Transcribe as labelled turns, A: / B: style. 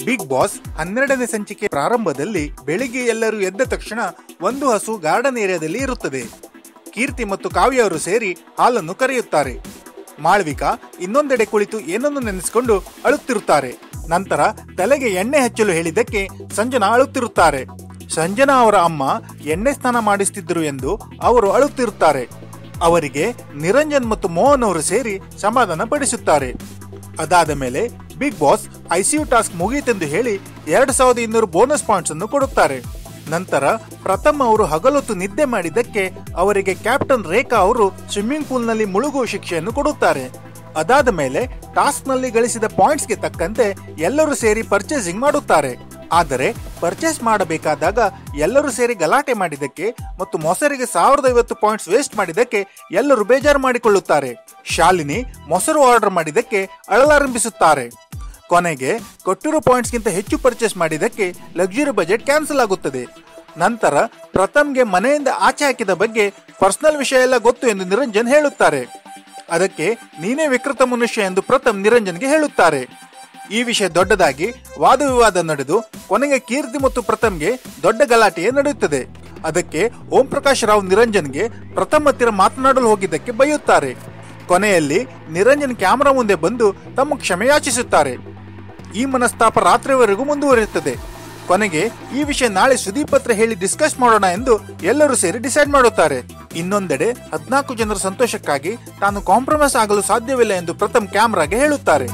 A: big boss ಹನ್ನೆರಡನೇ ಸಂಚಿಕೆ ಪ್ರಾರಂಭದಲ್ಲಿ ಬೆಳಿಗ್ಗೆ ಎಲ್ಲರೂ ಎದ್ದ ತಕ್ಷಣ ಒಂದು ಹಸು ಗಾರ್ಡನ್ ಏರಿಯಾದಲ್ಲಿ ಇರುತ್ತದೆ ಕೀರ್ತಿ ಮತ್ತು ಕಾವ್ಯ ಅವರು ಸೇರಿ ಹಾಲನ್ನು ಕರೆಯುತ್ತಾರೆ ಮಾಳ್ವಿಕಾ ಇನ್ನೊಂದೆಡೆ ಕುಳಿತು ಏನನ್ನು ನೆನೆಸಿಕೊಂಡು ಅಳುತ್ತಿರುತ್ತಾರೆ ನಂತರ ತಲೆಗೆ ಎಣ್ಣೆ ಹಚ್ಚಲು ಹೇಳಿದ್ದಕ್ಕೆ ಸಂಜನಾ ಅಳುತ್ತಿರುತ್ತಾರೆ ಸಂಜನಾ ಅವರ ಅಮ್ಮ ಎಣ್ಣೆ ಸ್ನಾನ ಮಾಡಿಸ್ತಿದ್ರು ಎಂದು ಅವರು ಅಳುತ್ತಿರುತ್ತಾರೆ ಅವರಿಗೆ ನಿರಂಜನ್ ಮತ್ತು ಮೋಹನ್ ಅವರು ಸೇರಿ ಸಮಾಧಾನ ಪಡಿಸುತ್ತಾರೆ ಅದಾದ ಮೇಲೆ ಬಿಗ್ ಬಾಸ್ ಐಸಿಯು ಟಾಸ್ಕ್ ಮುಗಿಯಿತೆಂದು ಹೇಳಿ ಎರಡು ಸಾವಿರದ ಇನ್ನೂರು ಬೋನಸ್ ಪಾಯಿಂಟ್ಸ್ ಅನ್ನು ಕೊಡುತ್ತಾರೆ ನಂತರ ಪ್ರಥಮ್ ಅವರು ಹಗಲೊತ್ತು ನಿದ್ದೆ ಮಾಡಿದ್ದಕ್ಕೆ ಅವರಿಗೆ ಕ್ಯಾಪ್ಟನ್ ರೇಖಾ ಅವರು ಸ್ವಿಮ್ಮಿಂಗ್ ಪೂಲ್ ನಲ್ಲಿ ಮುಳುಗುವ ಶಿಕ್ಷೆಯನ್ನು ಕೊಡುತ್ತಾರೆ ಅದಾದ ಮೇಲೆ ಟಾಸ್ಕ್ ನಲ್ಲಿ ಗಳಿಸಿದ ಪಾಯಿಂಟ್ಸ್ಗೆ ತಕ್ಕಂತೆ ಎಲ್ಲರೂ ಸೇರಿ ಪರ್ಚೇಸಿಂಗ್ ಮಾಡುತ್ತಾರೆ ಆದರೆ ಪರ್ಚೇಸ್ ಮಾಡಬೇಕಾದಾಗ ಎಲ್ಲರೂ ಸೇರಿ ಗಲಾಟೆ ಮಾಡಿದ್ದಕ್ಕೆ ಮತ್ತು ಮೊಸರಿಗೆ ಸಾವಿರದ ಐವತ್ತು ಪಾಯಿಂಟ್ಸ್ ವೇಸ್ಟ್ ಮಾಡಿದ್ದಕ್ಕೆ ಎಲ್ಲರೂ ಬೇಜಾರು ಮಾಡಿಕೊಳ್ಳುತ್ತಾರೆ ಶಾಲಿನಿ ಮೊಸರು ಆರ್ಡರ್ ಮಾಡಿದ್ದಕ್ಕೆ ಅಳಲಾರಂಭಿಸುತ್ತಾರೆ ಕೊನೆಗೆ ಕೊಟ್ಟಿರೋ ಪಾಯಿಂಟ್ಸ್ಗಿಂತ ಹೆಚ್ಚು ಪರ್ಚೇಸ್ ಮಾಡಿದ್ದಕ್ಕೆ ಲಕ್ಸುರಿ ಬಜೆಟ್ ಕ್ಯಾನ್ಸಲ್ ಆಗುತ್ತದೆ ನಂತರ ಪ್ರಥಮ್ಗೆ ಮನೆಯಿಂದ ಆಚೆ ಹಾಕಿದ ಬಗ್ಗೆ ಪರ್ಸನಲ್ ವಿಷಯ ಎಲ್ಲ ಗೊತ್ತು ಎಂದು ನಿರಂಜನ್ ಹೇಳುತ್ತಾರೆ ಅದಕ್ಕೆ ನೀನೇ ವಿಕೃತ ಮನುಷ್ಯ ಎಂದು ಪ್ರಥಮ್ ನಿರಂಜನ್ಗೆ ಹೇಳುತ್ತಾರೆ ಈ ವಿಷಯ ದೊಡ್ಡದಾಗಿ ವಾದ ವಿವಾದ ನಡೆದು ಕೊನೆಗೆ ಕೀರ್ತಿ ಮತ್ತು ಪ್ರಥಮ್ಗೆ ದೊಡ್ಡ ಗಲಾಟೆಯೇ ನಡೆಯುತ್ತದೆ ಅದಕ್ಕೆ ಓಂ ಪ್ರಕಾಶ್ ರಾವ್ ನಿರಂಜನ್ಗೆ ಪ್ರಥಮ್ ಹತ್ತಿರ ಮಾತನಾಡಲು ಹೋಗಿದ್ದಕ್ಕೆ ಬೈಯುತ್ತಾರೆ ಕೊನೆಯಲ್ಲಿ ನಿರಂಜನ್ ಕ್ಯಾಮೆರಾ ಮುಂದೆ ಬಂದು ತಮ್ಮ ಕ್ಷಮೆಯಾಚಿಸುತ್ತಾರೆ ಈ ಮನಸ್ತಾಪ ರಾತ್ರಿವರೆಗೂ ಮುಂದುವರಿಯುತ್ತದೆ ಕೊನೆಗೆ ಈ ವಿಷಯ ನಾಳೆ ಸುದೀಪ್ ಹತ್ರ ಹೇಳಿ ಡಿಸ್ಕಸ್ ಮಾಡೋಣ ಎಂದು ಎಲ್ಲರೂ ಸೇರಿ ಡಿಸೈಡ್ ಮಾಡುತ್ತಾರೆ ಇನ್ನೊಂದೆಡೆ ಹದಿನಾಲ್ಕು ಜನರ ಸಂತೋಷಕ್ಕಾಗಿ ತಾನು ಕಾಂಪ್ರಮೈಸ್ ಆಗಲು ಸಾಧ್ಯವಿಲ್ಲ ಎಂದು ಪ್ರಥಮ್ ಕ್ಯಾಮ್ರಾಗೆ ಹೇಳುತ್ತಾರೆ